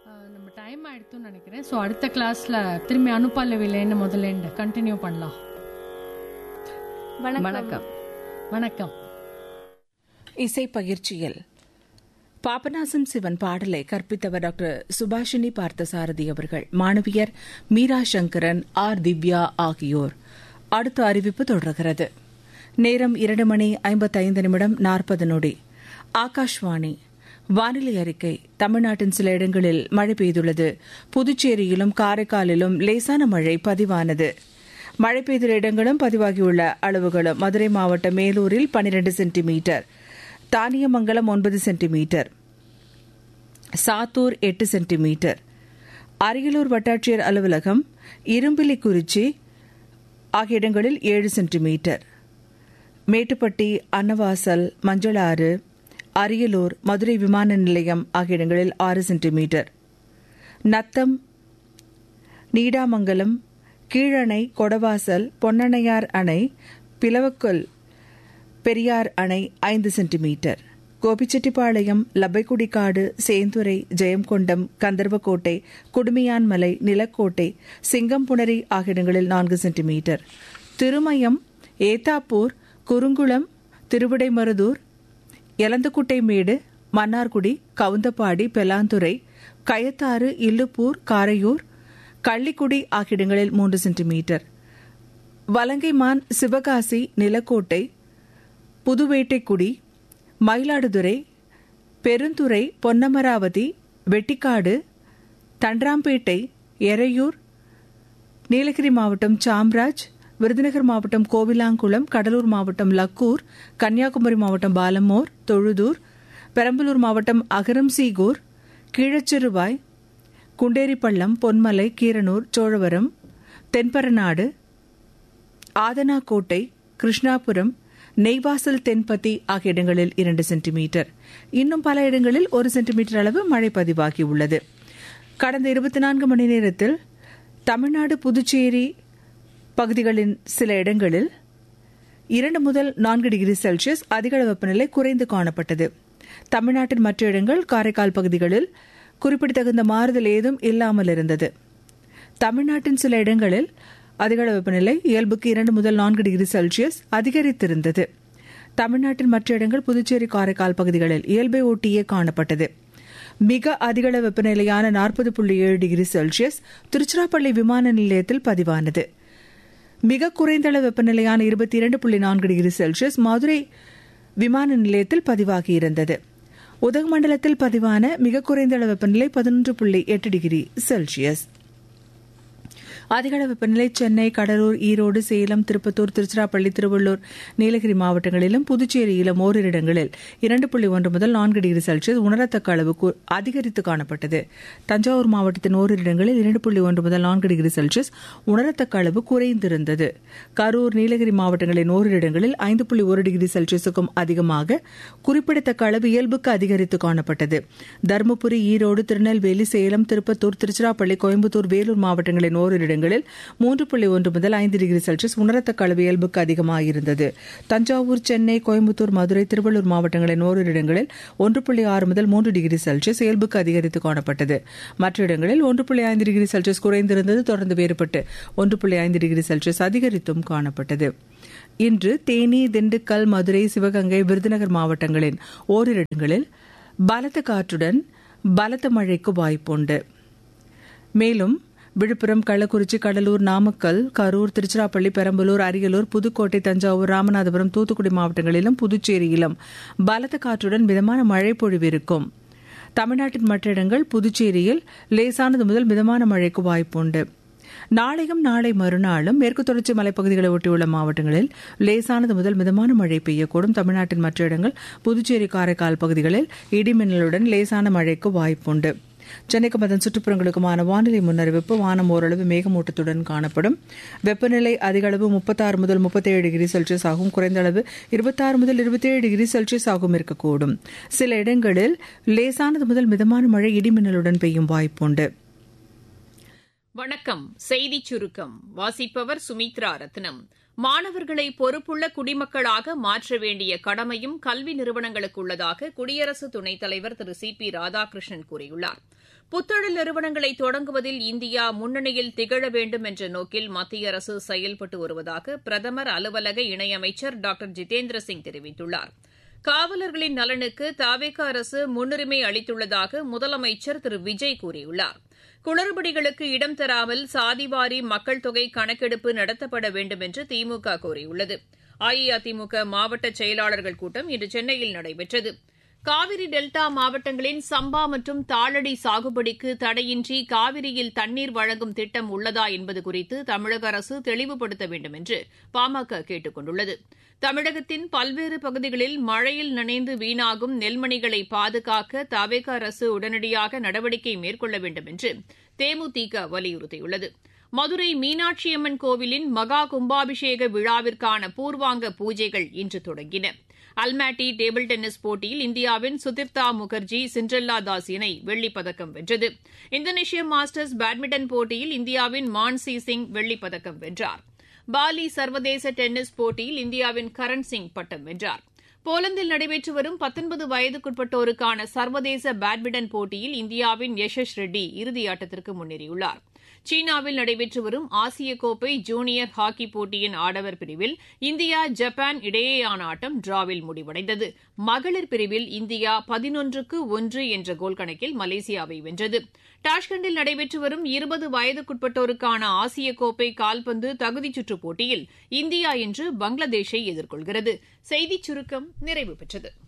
நம்ம டைம் ஆயிடுத்துன்னு நினைக்கிறேன் ஸோ அடுத்த கிளாஸ்ல திரும்பி அனுப்பல்லவில்லைன்னு முதல்ல கண்டினியூ பண்ணலாம் வணக்கம் வணக்கம் இசை பயிற்சியில் பாபநாசம் சிவன் பாடலை கற்பித்தவர் டாக்டர் சுபாஷினி பார்த்தசாரதி அவர்கள் மாணவியர் மீரா சங்கரன் ஆர் திவ்யா ஆகியோர் அடுத்த அறிவிப்பு தொடர்கிறது நேரம் இரண்டு மணி ஐம்பத்தைந்து நிமிடம் நாற்பது நொடி ஆகாஷ்வாணி வானிலை அறிக்கை தமிழ்நாட்டின் சில இடங்களில் மழை பெய்துள்ளது புதுச்சேரியிலும் காரைக்காலிலும் லேசான மழை பதிவானது மழை பெய்த இடங்களும் பதிவாகியுள்ள அளவுகளும் மதுரை மாவட்டம் மேலூரில் பனிரெண்டு சென்டிமீட்டர் தானியமங்கலம் ஒன்பது சென்டிமீட்டர் சாத்தூர் எட்டு சென்டிமீட்டர் அரியலூர் வட்டாட்சியர் அலுவலகம் இரும்பிலிக்குறிச்சி ஆகிய இடங்களில் ஏழு சென்டிமீட்டர் மேட்டுப்பட்டி அன்னவாசல் மஞ்சளாறு அரியலூர் மதுரை விமான நிலையம் ஆகிய இடங்களில் ஆறு சென்டிமீட்டர் நத்தம் நீடாமங்கலம் கீழணை கொடவாசல் பொன்னணையார் அணை பிளவக்கல் பெரியார் அணை ஐந்து சென்டிமீட்டர் கோபிச்செட்டிப்பாளையம் லப்பைக்குடிக்காடு சேந்துரை ஜெயம்கொண்டம் கந்தர்வக்கோட்டை குடுமியான்மலை நிலக்கோட்டை சிங்கம்புணரி ஆகிய இடங்களில் நான்கு சென்டிமீட்டர் திருமயம் ஏத்தாப்பூர் குறுங்குளம் திருவிடைமருதூர் எலந்தக்குட்டைமேடு மன்னார்குடி கவுந்தப்பாடி பெலாந்துறை கயத்தாறு இல்லுப்பூர் காரையூர் கள்ளிக்குடி ஆகிய இடங்களில் மூன்று சென்டிமீட்டர் வலங்கைமான் சிவகாசி நிலக்கோட்டை புதுவேட்டைக்குடி மயிலாடுதுறை பெருந்துறை பொன்னமராவதி வெட்டிக்காடு தண்டராம்பேட்டை எறையூர் நீலகிரி மாவட்டம் சாம்ராஜ் விருதுநகர் மாவட்டம் கோவிலாங்குளம் கடலூர் மாவட்டம் லக்கூர் கன்னியாகுமரி மாவட்டம் பாலமோர் தொழுதூர் பெரம்பலூர் மாவட்டம் அகரம்சீகூர் கீழச்சிறுவாய் குண்டேரிப்பள்ளம் பொன்மலை கீரனூர் சோழவரம் தென்பரநாடு ஆதனாக்கோட்டை கிருஷ்ணாபுரம் நெய்வாசல் தென்பத்தி ஆகிய இடங்களில் இரண்டு சென்டிமீட்டர் இன்னும் பல இடங்களில் ஒரு சென்டிமீட்டர் அளவு மழை பதிவாகியுள்ளது கடந்த இருபத்தி நான்கு மணி நேரத்தில் தமிழ்நாடு புதுச்சேரி பகுதிகளின் சில இடங்களில் இரண்டு முதல் நான்கு டிகிரி செல்சியஸ் அதிகள வெப்பநிலை குறைந்து காணப்பட்டது தமிழ்நாட்டின் மற்ற இடங்கள் காரைக்கால் பகுதிகளில் குறிப்பிடத்தகுந்த மாறுதல் ஏதும் இல்லாமல் இருந்தது தமிழ்நாட்டின் சில இடங்களில் அதிகள வெப்பநிலை இயல்புக்கு இரண்டு முதல் நான்கு டிகிரி செல்சியஸ் அதிகரித்திருந்தது தமிழ்நாட்டின் மற்ற இடங்கள் புதுச்சேரி காரைக்கால் பகுதிகளில் இயல்பை ஒட்டியே காணப்பட்டது மிக அதிகள வெப்பநிலையான நாற்பது புள்ளி ஏழு டிகிரி செல்சியஸ் திருச்சிராப்பள்ளி விமான நிலையத்தில் பதிவானது மிக குறைந்தளவு வெப்பநிலையான இருபத்தி இரண்டு புள்ளி நான்கு டிகிரி செல்சியஸ் மதுரை விமான நிலையத்தில் பதிவாகியிருந்தது உதகமண்டலத்தில் பதிவான மிக குறைந்த அளவு வெப்பநிலை பதினொன்று புள்ளி எட்டு டிகிரி செல்சியஸ் அதிகள வெப்பநிலை சென்னை கடலூர் ஈரோடு சேலம் திருப்பத்தூர் திருச்சிராப்பள்ளி திருவள்ளூர் நீலகிரி மாவட்டங்களிலும் புதுச்சேரியிலும் ஓரிரு இடங்களில் இரண்டு புள்ளி ஒன்று முதல் நான்கு டிகிரி செல்சியஸ் உணரத்தக்க அளவு அதிகரித்து காணப்பட்டது தஞ்சாவூர் மாவட்டத்தின் ஓரிரு இடங்களில் இரண்டு புள்ளி ஒன்று முதல் நான்கு டிகிரி செல்சியஸ் உணரத்தக்க அளவு குறைந்திருந்தது கரூர் நீலகிரி மாவட்டங்களின் ஓரிரு இடங்களில் ஐந்து புள்ளி ஒரு டிகிரி செல்சியஸுக்கும் அதிகமாக குறிப்பிடத்தக்க அளவு இயல்புக்கு அதிகரித்து காணப்பட்டது தருமபுரி ஈரோடு திருநெல்வேலி சேலம் திருப்பத்தூர் திருச்சிராப்பள்ளி கோயம்புத்தூர் வேலூர் மாவட்டங்களின் ஓரிரு இடங்களில் மூன்று புள்ளி ஒன்று முதல் ஐந்து டிகிரி செல்சியஸ் உணரத்தக்க அளவு இயல்புக்கு அதிகமாக இருந்தது தஞ்சாவூர் சென்னை கோயம்புத்தூர் மதுரை திருவள்ளூர் மாவட்டங்களின் ஓரிரு இடங்களில் ஒன்று புள்ளி ஆறு முதல் மூன்று டிகிரி செல்சியஸ் இயல்புக்கு அதிகரித்து காணப்பட்டது மற்ற இடங்களில் ஒன்று புள்ளி ஐந்து டிகிரி செல்சியஸ் குறைந்திருந்தது தொடர்ந்து வேறுபட்டு ஒன்று புள்ளி ஐந்து டிகிரி செல்சியஸ் அதிகரித்தும் காணப்பட்டது இன்று தேனி திண்டுக்கல் மதுரை சிவகங்கை விருதுநகர் மாவட்டங்களின் ஓரிரு இடங்களில் பலத்த காற்றுடன் பலத்த மழைக்கு வாய்ப்புண்டு மேலும் விழுப்புரம் கள்ளக்குறிச்சி கடலூர் நாமக்கல் கரூர் திருச்சிராப்பள்ளி பெரம்பலூர் அரியலூர் புதுக்கோட்டை தஞ்சாவூர் ராமநாதபுரம் தூத்துக்குடி மாவட்டங்களிலும் புதுச்சேரியிலும் பலத்த காற்றுடன் மிதமான மழை பொழிவிருக்கும் தமிழ்நாட்டின் மற்ற இடங்கள் புதுச்சேரியில் லேசானது முதல் மிதமான மழைக்கு வாய்ப்புண்டு நாளையும் நாளை மறுநாளும் மேற்கு தொடர்ச்சி மலைப்பகுதிகளை ஒட்டியுள்ள மாவட்டங்களில் லேசானது முதல் மிதமான மழை பெய்யக்கூடும் தமிழ்நாட்டின் மற்ற இடங்கள் புதுச்சேரி காரைக்கால் பகுதிகளில் இடிமின்னலுடன் லேசான மழைக்கு வாய்ப்புண்டு சென்னைக்கும் அதன் சுற்றுப்புறங்களுக்குமான வானிலை முன்னறிவிப்பு வானம் ஓரளவு மேகமூட்டத்துடன் காணப்படும் வெப்பநிலை அதிக அளவு முப்பத்தாறு முதல் முப்பத்தேழு டிகிரி செல்சியஸ் ஆகும் குறைந்த அளவு இருபத்தாறு முதல் இருபத்தேழு டிகிரி செல்சியஸ் ஆகும் இருக்கக்கூடும் சில இடங்களில் லேசானது முதல் மிதமான மழை இடிமின்னலுடன் பெய்யும் வாய்ப்புண்டு வணக்கம் செய்திச் சுருக்கம் வாசிப்பவர் சுமித்ரா ரத்னம் மாணவர்களை பொறுப்புள்ள குடிமக்களாக மாற்ற வேண்டிய கடமையும் கல்வி நிறுவனங்களுக்கு உள்ளதாக குடியரசு துணைத் தலைவர் திரு சி பி ராதாகிருஷ்ணன் கூறியுள்ளார் புத்தொழில் நிறுவனங்களை தொடங்குவதில் இந்தியா முன்னணியில் திகழ வேண்டும் என்ற நோக்கில் மத்திய அரசு செயல்பட்டு வருவதாக பிரதமர் அலுவலக இணையமைச்சர் டாக்டர் ஜிதேந்திர சிங் தெரிவித்துள்ளார் காவலர்களின் நலனுக்கு தாவேக அரசு முன்னுரிமை அளித்துள்ளதாக முதலமைச்சர் திரு விஜய் கூறியுள்ளார் குளறுபடிகளுக்கு இடம் தராமல் சாதிவாரி மக்கள் தொகை கணக்கெடுப்பு நடத்தப்பட வேண்டும் என்று திமுக கோரியுள்ளது அஇஅதிமுக மாவட்ட செயலாளர்கள் கூட்டம் இன்று சென்னையில் நடைபெற்றது காவிரி டெல்டா மாவட்டங்களின் சம்பா மற்றும் தாளடி சாகுபடிக்கு தடையின்றி காவிரியில் தண்ணீர் வழங்கும் திட்டம் உள்ளதா என்பது குறித்து தமிழக அரசு தெளிவுபடுத்த வேண்டும் என்று பாமக கேட்டுக் கொண்டுள்ளது தமிழகத்தின் பல்வேறு பகுதிகளில் மழையில் நனைந்து வீணாகும் நெல்மணிகளை பாதுகாக்க தவேக அரசு உடனடியாக நடவடிக்கை மேற்கொள்ள வேண்டும் என்று தேமுதிக வலியுறுத்தியுள்ளது மதுரை மீனாட்சியம்மன் கோவிலின் மகா கும்பாபிஷேக விழாவிற்கான பூர்வாங்க பூஜைகள் இன்று தொடங்கின அல்மாட்டி டேபிள் டென்னிஸ் போட்டியில் இந்தியாவின் சுதிர்தா முகர்ஜி சிண்ட்ரெல்லா தாஸ் இணை வெள்ளிப்பதக்கம் வென்றது இந்தோனேஷிய மாஸ்டர்ஸ் பேட்மிண்டன் போட்டியில் இந்தியாவின் மான்சி சிங் வெள்ளிப்பதக்கம் வென்றார் பாலி சர்வதேச டென்னிஸ் போட்டியில் இந்தியாவின் கரண் சிங் பட்டம் வென்றார் போலந்தில் நடைபெற்று வரும் பத்தொன்பது வயதுக்குட்பட்டோருக்கான சர்வதேச பேட்மிண்டன் போட்டியில் இந்தியாவின் யஷஸ் ரெட்டி இறுதியாட்டத்திற்கு முன்னேறியுள்ளார் சீனாவில் நடைபெற்று வரும் ஆசிய கோப்பை ஜூனியர் ஹாக்கி போட்டியின் ஆடவர் பிரிவில் இந்தியா ஜப்பான் இடையேயான ஆட்டம் டிராவில் முடிவடைந்தது மகளிர் பிரிவில் இந்தியா பதினொன்றுக்கு ஒன்று என்ற கோல் கணக்கில் மலேசியாவை வென்றது டாஷ்கண்டில் நடைபெற்று வரும் இருபது வயதுக்குட்பட்டோருக்கான ஆசிய கோப்பை கால்பந்து தகுதிச் சுற்றுப் போட்டியில் இந்தியா இன்று பங்களாதேஷை எதிர்கொள்கிறது செய்திச் சுருக்கம் நிறைவு பெற்றது